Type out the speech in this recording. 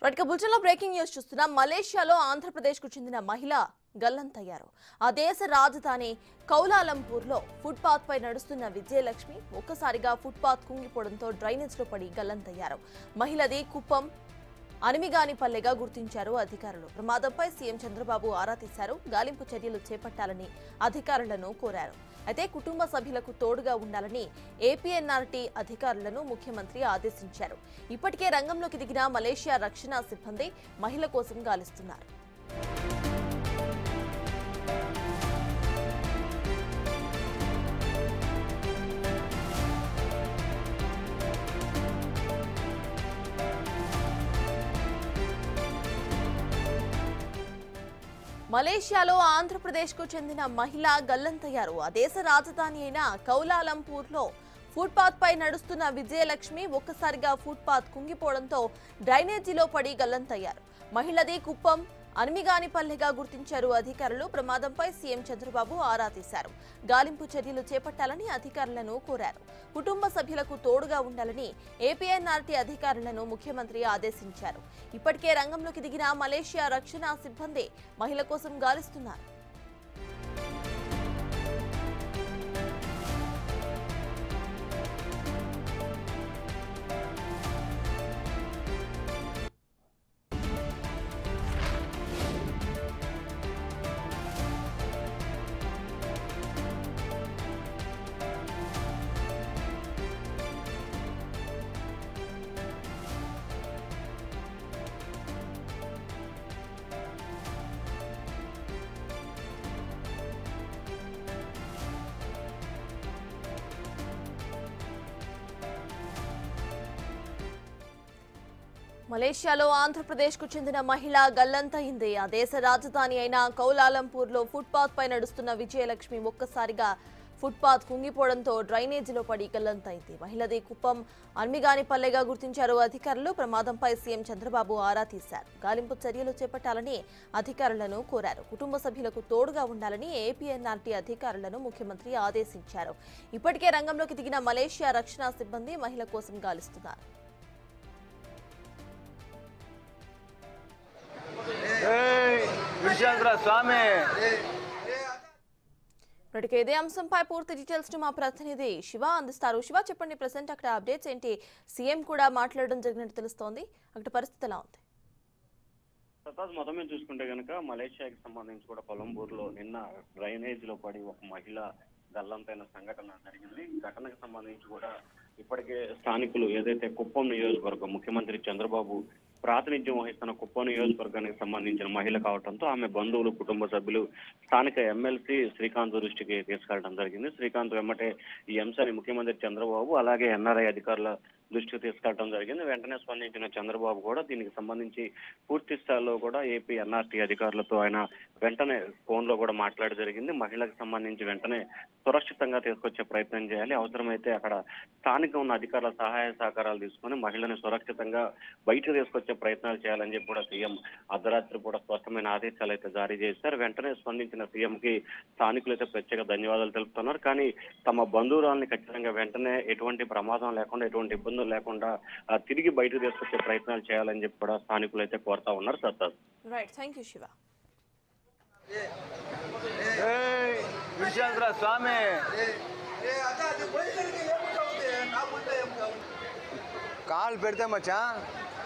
right bulletin లో breaking news చూస్తున్నాం మలేషియాలో ఆంధ్రప్రదేశ్ కు చెందిన మహిళ గల్లంతయ్యారు ఆ దేశ రాజధాని కౌలాలంపూర్ లో ఫుట్పాత్ పై నడుస్తున్న విజయలక్ష్మి ఒక్కసారిగా ఫుట్పాత్ కుంగిపోవడంతో డ్రైనేజ్ లో పడి గల్లంతయ్యారు మహిళది కుప్పం అనిమిగాని పల్లెగా గుర్తించారు అధికారులు ప్రమాదంపై సీఎం చంద్రబాబు ఆరా తీశారు గాలింపు చర్యలు చేపట్టాలని అధికారులను కోరారు అయితే కుటుంబ సభ్యులకు తోడుగా ఉండాలని ఏపీఎన్ఆర్టీ అధికారులను ముఖ్యమంత్రి ఆదేశించారు ఇప్పటికే రంగంలోకి దిగిన మలేషియా రక్షణ సిబ్బంది మహిళ కోసం గాలిస్తున్నారు మలేషియాలో ఆంధ్రప్రదేశ్కు చెందిన మహిళ గల్లంతయ్యారు ఆ దేశ రాజధాని అయిన కౌలాలంపూర్లో ఫుట్పాత్ పై నడుస్తున్న విజయలక్ష్మి ఒక్కసారిగా ఫుట్పాత్ కుంగిపోవడంతో డ్రైనేజీలో పడి గల్లంతయ్యారు మహిళది కుప్పం అనిమిగానిపల్లెగా గుర్తించారు అధికారులు ప్రమాదంపై సీఎం చంద్రబాబు ఆరా తీశారు గాలింపు చర్యలు చేపట్టాలని అధికారులను కోరారు కుటుంబ సభ్యులకు తోడుగా ఉండాలని ఏపీఎన్ఆర్టీ అధికారులను ముఖ్యమంత్రి ఆదేశించారు ఇప్పటికే రంగంలోకి దిగిన మలేషియా రక్షణ సిబ్బంది మహిళ కోసం గాలిస్తున్నారు మలేషియాలో ఆంధ్రప్రదేశ్కు చెందిన మహిళ గల్లంతయింది ఆ దేశ రాజధాని అయిన కౌలాలంపూర్లో ఫుట్పాత్ పై నడుస్తున్న విజయలక్ష్మి ఒక్కసారిగా ఫుట్పాత్ కుంగిపోవడంతో డ్రైనేజీలో పడి గల్లంతైంది మహిళది కుప్పం అన్మిగాని పల్లెగా గుర్తించారు అధికారులు ప్రమాదంపై సీఎం చంద్రబాబు ఆరా తీశారు గాలింపు చర్యలు చేపట్టాలని అధికారులను కోరారు కుటుంబ సభ్యులకు తోడుగా ఉండాలని ఏపీఎన్ఆర్టీ అధికారులను ముఖ్యమంత్రి ఆదేశించారు ఇప్పటికే రంగంలోకి దిగిన మలేషియా రక్షణ సిబ్బంది మహిళ కోసం గాలిస్తున్నారు ఏయ్, విడిచేయండిరా స్వామి ఇప్పటికే ఇదే అంశంపై పూర్తి డీటెయిల్స్ ను మా ప్రతినిధి శివ అందిస్తారు శివ చెప్పండి ప్రజెంట్ అక్కడ అప్డేట్స్ ఏంటి సీఎం కూడా మాట్లాడడం జరిగినట్టు తెలుస్తోంది అక్కడ పరిస్థితి ఎలా ఉంది సతాజ్ మొత్తం మీద చూసుకుంటే కనుక మలేషియాకి సంబంధించి కూడా కొలంబూరులో నిన్న డ్రైనేజ్ లో పడి ఒక మహిళ గల్లంతైన సంఘటన జరిగింది ఈ ఘటనకు సంబంధించి కూడా ఇప్పటికే స్థానికులు ఏదైతే కుప్పం నియోజకవర్గం ముఖ్యమంత్రి చంద్రబాబు ప్రాతినిధ్యం వహిస్తున్న కుప్పం నియోజకవర్గానికి సంబంధించిన మహిళ కావడంతో ఆమె బంధువులు కుటుంబ సభ్యులు స్థానిక ఎమ్మెల్సీ శ్రీకాంత్ దృష్టికి తీసుకెళ్లడం జరిగింది శ్రీకాంత్ వెమ్మటే ఈ అంశాన్ని ముఖ్యమంత్రి చంద్రబాబు అలాగే ఎన్ఆర్ఐ అధికారుల దృష్టికి తీసుకెళ్లడం జరిగింది వెంటనే స్పందించిన చంద్రబాబు కూడా దీనికి సంబంధించి పూర్తి స్థాయిలో కూడా ఏపీ ఎన్ఆర్టీ అధికారులతో ఆయన వెంటనే ఫోన్ లో కూడా మాట్లాడి జరిగింది మహిళకు సంబంధించి వెంటనే సురక్షితంగా తీసుకొచ్చే ప్రయత్నం చేయాలి అవసరమైతే అక్కడ స్థానిక ఉన్న అధికారుల సహాయ సహకారాలు తీసుకొని మహిళని సురక్షితంగా బయటకు తీసుకొచ్చే ప్రయత్నాలు చేయాలని చెప్పి కూడా సీఎం అర్ధరాత్రి కూడా స్పష్టమైన ఆదేశాలు అయితే జారీ చేశారు వెంటనే స్పందించిన సీఎం కి స్థానికులు అయితే ప్రత్యేక ధన్యవాదాలు తెలుపుతున్నారు కానీ తమ బంధువురాల్ని ఖచ్చితంగా వెంటనే ఎటువంటి ప్రమాదం లేకుండా ఎటువంటి ఇబ్బందులు లేకుండా ఆ, తిరిగి బయటకు తీసుకొచ్చే ప్రయత్నాలు చేయాలని చెప్పి కూడా స్థానికులు అయితే కోరుతా ఉన్నారు సత్తా రైట్ థ్యాంక్ యూ శివ ఏయ్, విడిచేయండిరా స్వామి కాలు పెడితే మచ్చా